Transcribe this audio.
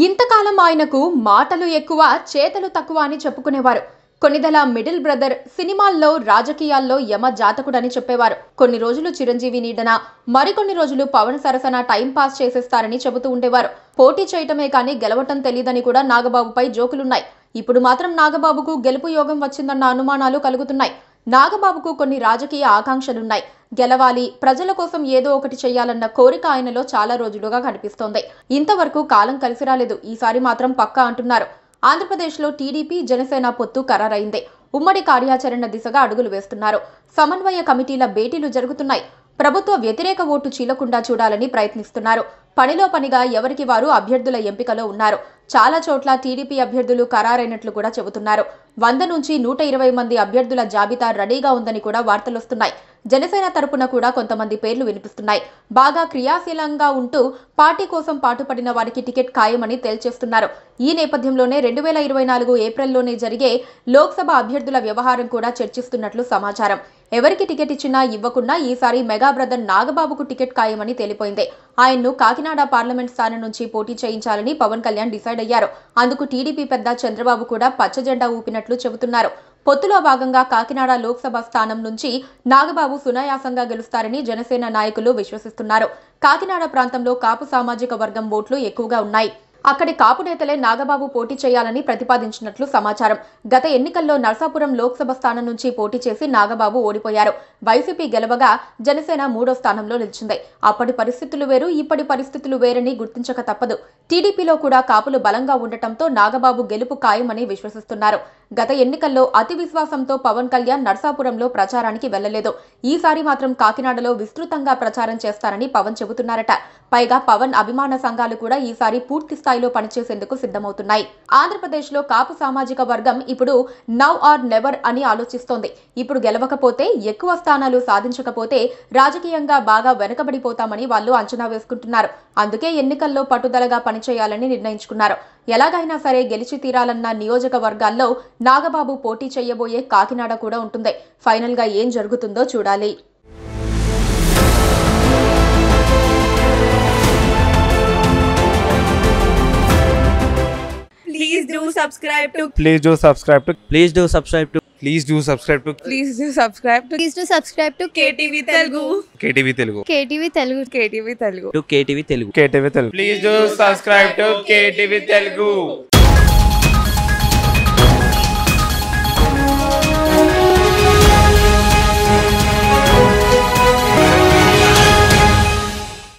ఇంతకాలం ఆయనకు మాటలు ఎక్కువ చేతలు తక్కువ అని చెప్పుకునేవారు కొన్నిదల మిడిల్ బ్రదర్ సినిమాల్లో రాజకీయాల్లో యమ జాతకుడని చెప్పేవారు కొన్ని రోజులు చిరంజీవి నీడన మరికొన్ని రోజులు పవన్ సరసన టైం పాస్ చేసేస్తారని చెబుతూ ఉండేవారు పోటీ చేయటమే కానీ గెలవటం తెలియదని కూడా నాగబాబుపై జోకులున్నాయి ఇప్పుడు మాత్రం నాగబాబుకు గెలుపు యోగం వచ్చిందన్న అనుమానాలు కలుగుతున్నాయి నాగబాబుకు కొన్ని రాజకీయ ఆకాంక్షలున్నాయి గెలవాలి ప్రజల కోసం ఏదో ఒకటి చేయాలన్న కోరిక ఆయనలో చాలా రోజులుగా కనిపిస్తోంది ఇంతవరకు కాలం కలిసి రాలేదు ఈసారి మాత్రం పక్కా అంటున్నారు ఆంధ్రప్రదేశ్లో టీడీపీ జనసేన పొత్తు ఖరారైంది ఉమ్మడి కార్యాచరణ దిశగా అడుగులు వేస్తున్నారు సమన్వయ కమిటీల భేటీలు జరుగుతున్నాయి ప్రభుత్వ వ్యతిరేక ఓటు చీలకుండా చూడాలని ప్రయత్నిస్తున్నారు పనిలో పనిగా ఎవరికి వారు అభ్యర్థుల ఎంపికలో ఉన్నారు చాలా చోట్ల టీడీపీ అభ్యర్థులు ఖరారైనట్లు కూడా చెబుతున్నారు వంద నుంచి నూట ఇరవై మంది అభ్యర్థుల జాబితా రెడీగా ఉందని కూడా వార్తలొస్తున్నాయి జనసేన తరపున కూడా కొంతమంది పేర్లు వినిపిస్తున్నాయి బాగా క్రియాశీలంగా ఉంటూ పార్టీ కోసం పాటుపడిన వారికి టికెట్ ఖాయమని తేల్చేస్తున్నారు ఈ నేపథ్యంలోనే రెండు వేల ఇరవై నాలుగు ఏప్రిల్లోనే జరిగే లోక్సభ అభ్యర్థుల వ్యవహారం కూడా చర్చిస్తున్నట్లు సమాచారం ఎవరికి టికెట్ ఇచ్చినా ఇవ్వకుండా ఈసారి మెగా బ్రదర్ నాగబాబుకు టికెట్ ఖాయమని తేలిపోయింది ఆయన్ను కాకినాడ పార్లమెంట్ స్థానం నుంచి పోటీ చేయించాలని పవన్ కళ్యాణ్ డిసైడ్ అయ్యారు అందుకు టీడీపీ పెద్ద చంద్రబాబు కూడా పచ్చ జెండా ఊపినట్లు చెబుతున్నారు పొత్తులో భాగంగా కాకినాడ లోక్సభ స్థానం నుంచి నాగబాబు సునాయాసంగా గెలుస్తారని జనసేన నాయకులు విశ్వసిస్తున్నారు కాకినాడ ప్రాంతంలో కాపు సామాజిక వర్గం ఓట్లు ఎక్కువగా ఉన్నాయి అక్కడి కాపు నేతలే నాగబాబు పోటీ చేయాలని ప్రతిపాదించినట్లు సమాచారం గత ఎన్నికల్లో నర్సాపురం లోక్సభ స్థానం నుంచి పోటీ చేసి నాగబాబు ఓడిపోయారు వైసీపీ గెలవగా జనసేన మూడో స్థానంలో నిలిచింది అప్పటి పరిస్థితులు వేరు ఇప్పటి పరిస్థితులు వేరని గుర్తించక తప్పదు టీడీపీలో కూడా కాపులు బలంగా ఉండటంతో నాగబాబు గెలుపు ఖాయమని విశ్వసిస్తున్నారు గత ఎన్నికల్లో అతి విశ్వాసంతో పవన్ కళ్యాణ్ నర్సాపురంలో ప్రచారానికి వెళ్లలేదు ఈసారి మాత్రం కాకినాడలో విస్తృతంగా ప్రచారం చేస్తారని పవన్ చెబుతున్నారట పైగా పవన్ అభిమాన సంఘాలు కూడా ఈసారి పూర్తి స్థాయిలో పనిచేసేందుకు సిద్ధమవుతున్నాయి ఆంధ్రప్రదేశ్లో కాపు సామాజిక వర్గం ఇప్పుడు నౌ ఆర్ నెవర్ అని ఆలోచిస్తోంది ఇప్పుడు గెలవకపోతే ఎక్కువ స్థానాలు సాధించకపోతే రాజకీయంగా బాగా వెనుకబడిపోతామని వాళ్ళు అంచనా వేసుకుంటున్నారు అందుకే ఎన్నికల్లో పట్టుదలగా పనిచేయాలని నిర్ణయించుకున్నారు ఎలాగైనా సరే గెలిచి తీరాలన్న నియోజకవర్గాల్లో నాగబాబు పోటీ చేయబోయే కాకినాడ కూడా ఉంటుంది ఫైనల్ గా ఏం జరుగుతుందో చూడాలి Please do subscribe to Please do subscribe to Please do subscribe to please do subscribe to please do subscribe to please to subscribe to KTV Telugu KTV Telugu. KTV Telugu KTV Telugu to KTV Telugu. KTV Telugu. Please do subscribe to KTV Telugu.